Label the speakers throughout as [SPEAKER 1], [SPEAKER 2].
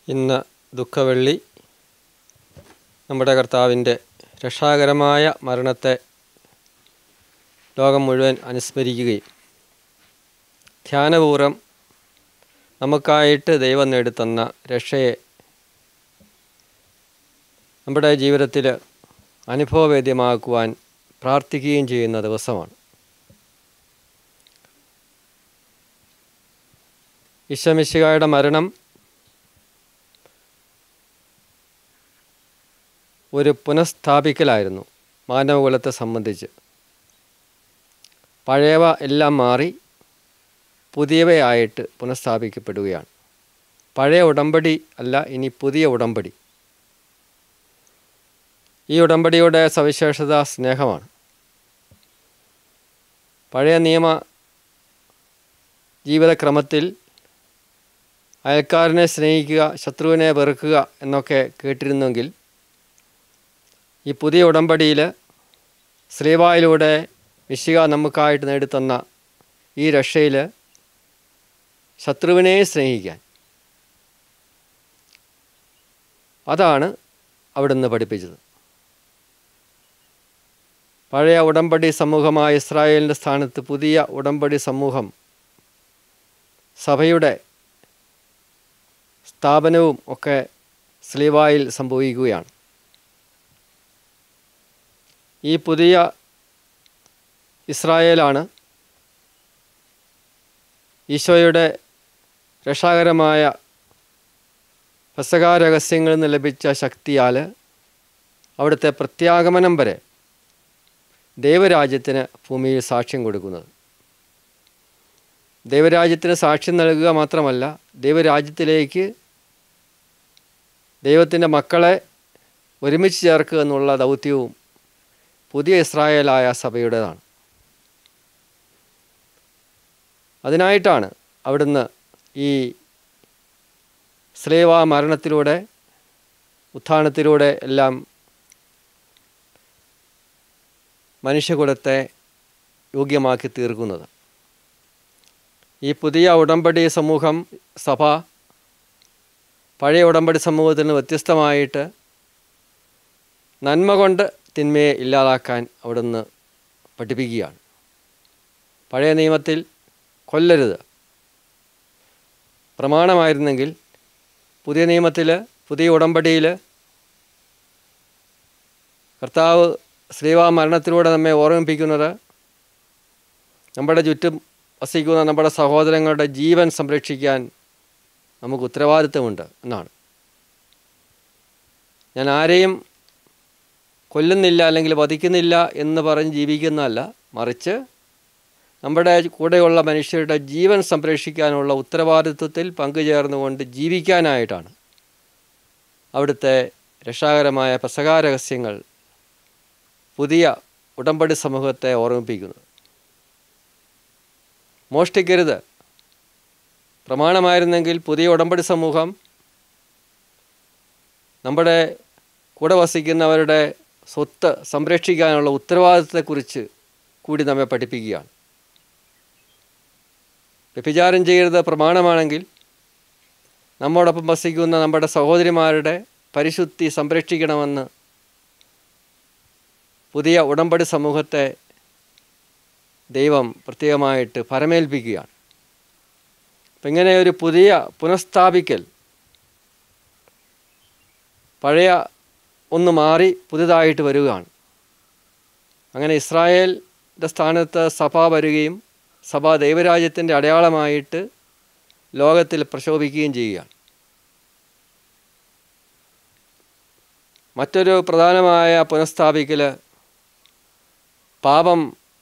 [SPEAKER 1] ഇന്ന് ദുഃഖവെള്ളി നമ്മുടെ കർത്താവിൻ്റെ രക്ഷാകരമായ മരണത്തെ ലോകം മുഴുവൻ അനുസ്മരിക്കുകയും ധ്യാനപൂർവം നമുക്കായിട്ട് ദൈവം നേടിത്തന്ന രക്ഷയെ നമ്മുടെ ജീവിതത്തിൽ അനുഭവവേദ്യമാക്കുവാൻ പ്രാർത്ഥിക്കുകയും ചെയ്യുന്ന ദിവസമാണ് ഈശമിശികായുടെ മരണം ഒരു പുനഃസ്ഥാപിക്കലായിരുന്നു മാനവകുലത്തെ സംബന്ധിച്ച് പഴയവ എല്ലാം മാറി പുതിയവയായിട്ട് പുനഃസ്ഥാപിക്കപ്പെടുകയാണ് പഴയ ഉടമ്പടി അല്ല ഇനി പുതിയ ഉടമ്പടി ഈ ഉടമ്പടിയുടെ സവിശേഷത സ്നേഹമാണ് പഴയ നിയമ ജീവിതക്രമത്തിൽ അയൽക്കാരനെ സ്നേഹിക്കുക ശത്രുവിനെ വെറുക്കുക എന്നൊക്കെ കേട്ടിരുന്നെങ്കിൽ ഈ പുതിയ ഉടമ്പടിയിൽ ശ്രീവായിലൂടെ മിശിക നമുക്കായിട്ട് നേടിത്തന്ന ഈ രക്ഷയിൽ ശത്രുവിനെ സ്നേഹിക്കാൻ അതാണ് അവിടുന്ന് പഠിപ്പിച്ചത് പഴയ ഉടമ്പടി സമൂഹമായ ഇസ്രായേലിൻ്റെ സ്ഥാനത്ത് പുതിയ ഉടമ്പടി സമൂഹം സഭയുടെ സ്ഥാപനവും ഒക്കെ സ്ലീവായിൽ സംഭവിക്കുകയാണ് ഈ പുതിയ ഇസ്രായേലാണ് ഈശോയുടെ രക്ഷാകരമായ പെസകാ രഹസ്യങ്ങളിൽ നിന്ന് ലഭിച്ച ശക്തിയാൽ അവിടുത്തെ പ്രത്യാഗമനം വരെ ദൈവരാജ്യത്തിന് ഭൂമിയിൽ സാക്ഷ്യം കൊടുക്കുന്നത് ദൈവരാജ്യത്തിന് സാക്ഷ്യം നൽകുക മാത്രമല്ല ദൈവരാജ്യത്തിലേക്ക് ദൈവത്തിൻ്റെ മക്കളെ ഒരുമിച്ച് ചേർക്കുക എന്നുള്ള ദൗത്യവും പുതിയ ഇസ്രായേലായ സഭയുടേതാണ് അതിനായിട്ടാണ് അവിടുന്ന് ഈ സ്ലേവ മരണത്തിലൂടെ ഉത്ഥാനത്തിലൂടെ എല്ലാം മനുഷ്യകുലത്തെ യോഗ്യമാക്കി തീർക്കുന്നത് ഈ പുതിയ ഉടമ്പടി സമൂഹം സഭ പഴയ ഉടമ്പടി സമൂഹത്തിൽ നിന്ന് വ്യത്യസ്തമായിട്ട് നന്മ കൊണ്ട് തിന്മയെ ഇല്ലാതാക്കാൻ അവിടുന്ന് പഠിപ്പിക്കുകയാണ് പഴയ നിയമത്തിൽ കൊല്ലരുത് പ്രമാണമായിരുന്നെങ്കിൽ പുതിയ നിയമത്തിൽ പുതിയ ഉടമ്പടിയിൽ കർത്താവ് ശ്രീവാ മരണത്തിലൂടെ നമ്മെ ഓർമ്മിപ്പിക്കുന്നത് നമ്മുടെ ചുറ്റും വസിക്കുന്ന നമ്മുടെ സഹോദരങ്ങളുടെ ജീവൻ സംരക്ഷിക്കാൻ നമുക്ക് ഉത്തരവാദിത്തമുണ്ട് എന്നാണ് ഞാൻ ആരെയും കൊല്ലുന്നില്ല അല്ലെങ്കിൽ വധിക്കുന്നില്ല എന്ന് പറഞ്ഞ് ജീവിക്കുന്നതല്ല മറിച്ച് നമ്മുടെ കൂടെയുള്ള മനുഷ്യരുടെ ജീവൻ സംരക്ഷിക്കാനുള്ള ഉത്തരവാദിത്വത്തിൽ പങ്കുചേർന്നുകൊണ്ട് ജീവിക്കാനായിട്ടാണ് അവിടുത്തെ രക്ഷാകരമായ പെസകാ രഹസ്യങ്ങൾ പുതിയ ഉടമ്പടി സമൂഹത്തെ ഓർമ്മിപ്പിക്കുന്നത് മോഷ്ടിക്കരുത് പ്രമാണമായിരുന്നെങ്കിൽ പുതിയ ഉടമ്പടി സമൂഹം നമ്മുടെ കൂടെ വസിക്കുന്നവരുടെ സ്വത്ത് സംരക്ഷിക്കാനുള്ള ഉത്തരവാദിത്തത്തെക്കുറിച്ച് കൂടി നമ്മെ പഠിപ്പിക്കുകയാണ് വ്യഭിചാരം ചെയ്യരുത് പ്രമാണമാണെങ്കിൽ നമ്മോടൊപ്പം വസിക്കുന്ന നമ്മുടെ സഹോദരിമാരുടെ പരിശുദ്ധി സംരക്ഷിക്കണമെന്ന് പുതിയ ഉടമ്പടി സമൂഹത്തെ ദൈവം പ്രത്യേകമായിട്ട് പരമേൽപ്പിക്കുകയാണ് അപ്പം ഇങ്ങനെ ഒരു പുതിയ പുനഃസ്ഥാപിക്കൽ പഴയ ഒന്ന് മാറി പുതിയതായിട്ട് വരികയാണ് അങ്ങനെ ഇസ്രായേലിൻ്റെ സ്ഥാനത്ത് സഭ വരികയും സഭ ദൈവരാജ്യത്തിൻ്റെ അടയാളമായിട്ട് ലോകത്തിൽ പ്രശോഭിക്കുകയും ചെയ്യുകയാണ് മറ്റൊരു പ്രധാനമായ പുനഃസ്ഥാപിക്കൽ പാപം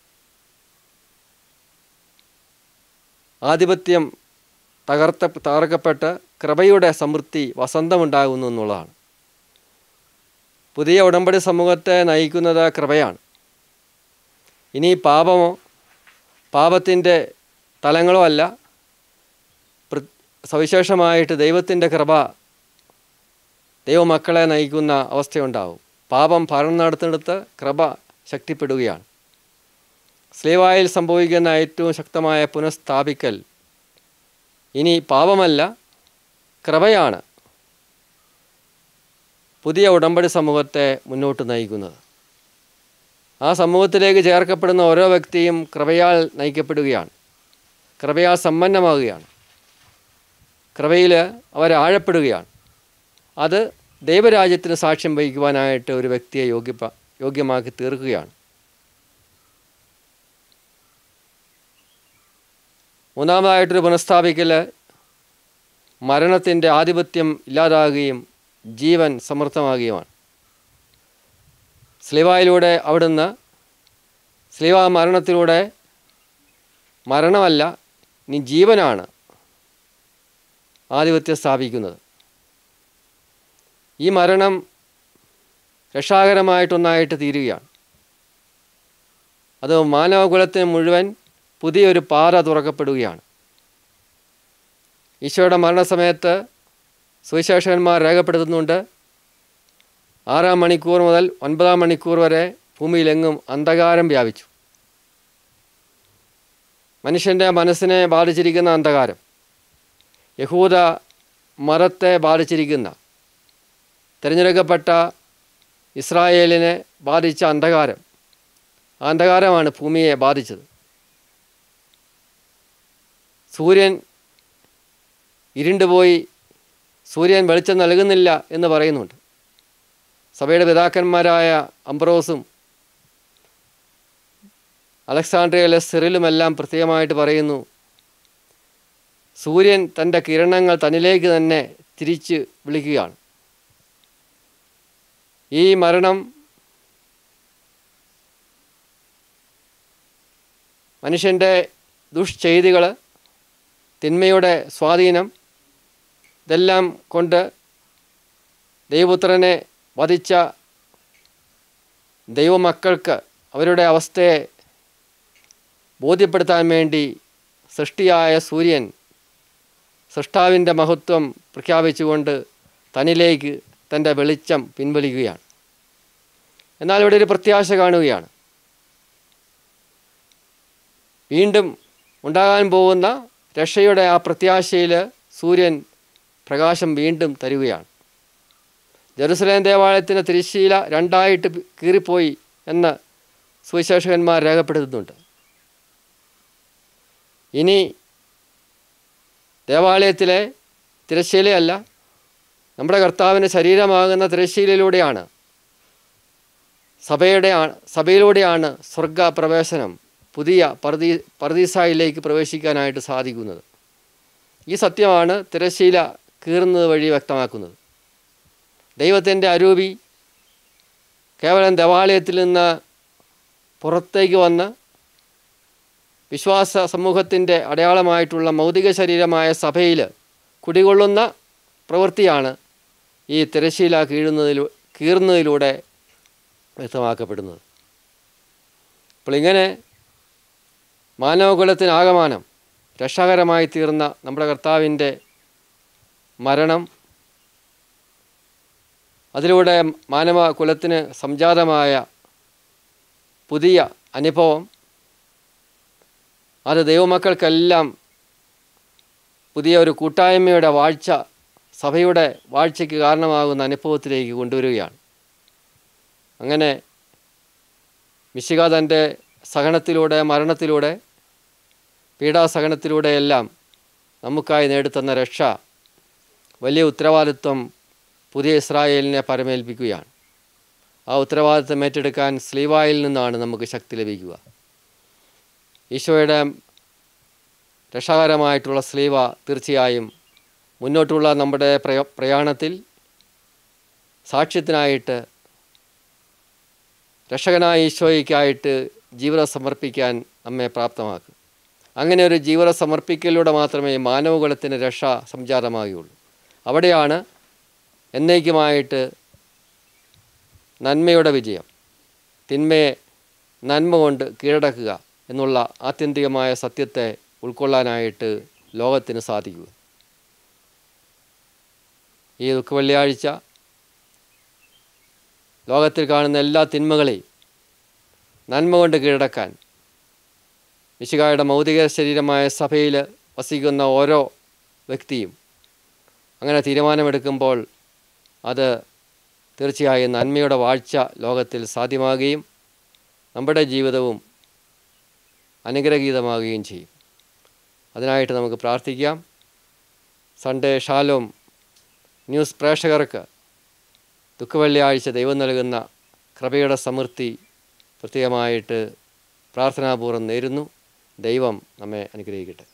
[SPEAKER 1] ആധിപത്യം തകർത്ത തകർക്കപ്പെട്ട് കൃപയുടെ സമൃദ്ധി വസന്തമുണ്ടാകുന്നു എന്നുള്ളതാണ് പുതിയ ഉടമ്പടി സമൂഹത്തെ നയിക്കുന്നത് കൃപയാണ് ഇനി പാപമോ പാപത്തിൻ്റെ തലങ്ങളോ അല്ല സവിശേഷമായിട്ട് ദൈവത്തിൻ്റെ കൃപ ദൈവമക്കളെ നയിക്കുന്ന അവസ്ഥയുണ്ടാവും പാപം ഭരണം നടത്തുന്നിടത്ത് കൃപ ശക്തിപ്പെടുകയാണ് സ്ലീവായിൽ സംഭവിക്കുന്ന ഏറ്റവും ശക്തമായ പുനഃസ്ഥാപിക്കൽ ഇനി പാപമല്ല കൃപയാണ് പുതിയ ഉടമ്പടി സമൂഹത്തെ മുന്നോട്ട് നയിക്കുന്നത് ആ സമൂഹത്തിലേക്ക് ചേർക്കപ്പെടുന്ന ഓരോ വ്യക്തിയും കൃപയാൽ നയിക്കപ്പെടുകയാണ് കൃപയാൽ സമ്പന്നമാകുകയാണ് കൃപയിൽ അവർ ആഴപ്പെടുകയാണ് അത് ദൈവരാജ്യത്തിന് സാക്ഷ്യം വഹിക്കുവാനായിട്ട് ഒരു വ്യക്തിയെ യോഗ്യപ്പ യോഗ്യമാക്കി തീർക്കുകയാണ് മൂന്നാമതായിട്ടൊരു പുനഃസ്ഥാപിക്കൽ മരണത്തിൻ്റെ ആധിപത്യം ഇല്ലാതാകുകയും ജീവൻ സമൃദ്ധമാകുകയുമാണ് സ്ലിവായിലൂടെ അവിടുന്ന് സ്ലിവ മരണത്തിലൂടെ മരണമല്ല നീ ജീവനാണ് ആധിപത്യം സ്ഥാപിക്കുന്നത് ഈ മരണം രക്ഷാകരമായിട്ടൊന്നായിട്ട് തീരുകയാണ് അത് മാനവകുലത്തിന് മുഴുവൻ പുതിയൊരു പാത തുറക്കപ്പെടുകയാണ് ഈശോയുടെ മരണസമയത്ത് സുവിശേഷകന്മാർ രേഖപ്പെടുത്തുന്നുണ്ട് ആറാം മണിക്കൂർ മുതൽ ഒൻപതാം മണിക്കൂർ വരെ ഭൂമിയിലെങ്ങും അന്ധകാരം വ്യാപിച്ചു മനുഷ്യൻ്റെ മനസ്സിനെ ബാധിച്ചിരിക്കുന്ന അന്ധകാരം യഹൂദ മതത്തെ ബാധിച്ചിരിക്കുന്ന തിരഞ്ഞെടുക്കപ്പെട്ട ഇസ്രായേലിനെ ബാധിച്ച അന്ധകാരം ആ അന്ധകാരമാണ് ഭൂമിയെ ബാധിച്ചത് സൂര്യൻ ഇരുണ്ടുപോയി സൂര്യൻ വെളിച്ചം നൽകുന്നില്ല എന്ന് പറയുന്നുണ്ട് സഭയുടെ പിതാക്കന്മാരായ അംബ്രോസും അലക്സാണ്ട്രിയയിലെ സിറിലുമെല്ലാം പ്രത്യേകമായിട്ട് പറയുന്നു സൂര്യൻ തൻ്റെ കിരണങ്ങൾ തന്നിലേക്ക് തന്നെ തിരിച്ച് വിളിക്കുകയാണ് ഈ മരണം മനുഷ്യൻ്റെ ദുഷ്ചെയ്തികൾ തിന്മയുടെ സ്വാധീനം ഇതെല്ലാം കൊണ്ട് ദൈവപുത്രനെ വധിച്ച ദൈവമക്കൾക്ക് അവരുടെ അവസ്ഥയെ ബോധ്യപ്പെടുത്താൻ വേണ്ടി സൃഷ്ടിയായ സൂര്യൻ സൃഷ്ടാവിൻ്റെ മഹത്വം പ്രഖ്യാപിച്ചുകൊണ്ട് തന്നിലേക്ക് തൻ്റെ വെളിച്ചം പിൻവലിക്കുകയാണ് എന്നാൽ ഇവിടെ ഒരു പ്രത്യാശ കാണുകയാണ് വീണ്ടും ഉണ്ടാകാൻ പോകുന്ന രക്ഷയുടെ ആ പ്രത്യാശയിൽ സൂര്യൻ പ്രകാശം വീണ്ടും തരികയാണ് ജെറുസലേം ദേവാലയത്തിൻ്റെ തിരശ്ശീല രണ്ടായിട്ട് കീറിപ്പോയി എന്ന് സുവിശേഷകന്മാർ രേഖപ്പെടുത്തുന്നുണ്ട് ഇനി ദേവാലയത്തിലെ തിരശ്ശീലയല്ല നമ്മുടെ കർത്താവിൻ്റെ ശരീരമാകുന്ന തിരശ്ശീലയിലൂടെയാണ് സഭയുടെ സഭയിലൂടെയാണ് സ്വർഗ പ്രവേശനം പുതിയ പർദീ പർദീസായിലേക്ക് പ്രവേശിക്കാനായിട്ട് സാധിക്കുന്നത് ഈ സത്യമാണ് തിരശ്ശീല കീറുന്നത് വഴി വ്യക്തമാക്കുന്നത് ദൈവത്തിൻ്റെ അരൂപി കേവലം ദേവാലയത്തിൽ നിന്ന് പുറത്തേക്ക് വന്ന് വിശ്വാസ സമൂഹത്തിൻ്റെ അടയാളമായിട്ടുള്ള മൗതിക ശരീരമായ സഭയിൽ കുടികൊള്ളുന്ന പ്രവൃത്തിയാണ് ഈ തിരശ്ശീല കീഴുന്നതിലൂ കീറുന്നതിലൂടെ വ്യക്തമാക്കപ്പെടുന്നത് അപ്പോൾ ഇങ്ങനെ മാനവകുലത്തിനാകമാനം രക്ഷാകരമായി തീർന്ന നമ്മുടെ കർത്താവിൻ്റെ മരണം അതിലൂടെ മാനവ കുലത്തിന് സംജാതമായ പുതിയ അനുഭവം അത് ദൈവമക്കൾക്കെല്ലാം പുതിയ ഒരു കൂട്ടായ്മയുടെ വാഴ്ച സഭയുടെ വാഴ്ചയ്ക്ക് കാരണമാകുന്ന അനുഭവത്തിലേക്ക് കൊണ്ടുവരികയാണ് അങ്ങനെ മിശിക തൻ്റെ സഹനത്തിലൂടെ മരണത്തിലൂടെ പീഡാസഹനത്തിലൂടെയെല്ലാം നമുക്കായി നേടിത്തന്ന രക്ഷ വലിയ ഉത്തരവാദിത്വം പുതിയ ഇസ്രായേലിനെ പരമേൽപ്പിക്കുകയാണ് ആ ഉത്തരവാദിത്വം ഏറ്റെടുക്കാൻ സ്ലീവായിൽ നിന്നാണ് നമുക്ക് ശക്തി ലഭിക്കുക ഈശോയുടെ രക്ഷാകരമായിട്ടുള്ള സ്ലീവ തീർച്ചയായും മുന്നോട്ടുള്ള നമ്മുടെ പ്രയ പ്രയാണത്തിൽ സാക്ഷ്യത്തിനായിട്ട് രക്ഷകനായ ഈശോയ്ക്കായിട്ട് ജീവിതം സമർപ്പിക്കാൻ നമ്മെ പ്രാപ്തമാക്കും അങ്ങനെ ഒരു ജീവിതം സമർപ്പിക്കലിലൂടെ മാത്രമേ മാനവകുലത്തിന് രക്ഷ സംജാതമാകുകയുള്ളൂ അവിടെയാണ് എന്നേക്കുമായിട്ട് നന്മയുടെ വിജയം തിന്മയെ നന്മ കൊണ്ട് കീഴടക്കുക എന്നുള്ള ആത്യന്തികമായ സത്യത്തെ ഉൾക്കൊള്ളാനായിട്ട് ലോകത്തിന് സാധിക്കുക ഈ ദുഃഖ വെള്ളിയാഴ്ച ലോകത്തിൽ കാണുന്ന എല്ലാ തിന്മകളെയും നന്മ കൊണ്ട് കീഴടക്കാൻ മിശികായുടെ മൗതിക ശരീരമായ സഭയിൽ വസിക്കുന്ന ഓരോ വ്യക്തിയും അങ്ങനെ തീരുമാനമെടുക്കുമ്പോൾ അത് തീർച്ചയായും നന്മയുടെ വാഴ്ച ലോകത്തിൽ സാധ്യമാകുകയും നമ്മുടെ ജീവിതവും അനുഗ്രഹീതമാകുകയും ചെയ്യും അതിനായിട്ട് നമുക്ക് പ്രാർത്ഥിക്കാം സൺഡേ ഷാലോം ന്യൂസ് പ്രേക്ഷകർക്ക് ദുഃഖവെള്ളിയാഴ്ച ദൈവം നൽകുന്ന കൃപയുടെ സമൃദ്ധി പ്രത്യേകമായിട്ട് പ്രാർത്ഥനാപൂർവ്വം നേരുന്നു ദൈവം നമ്മെ അനുഗ്രഹിക്കട്ടെ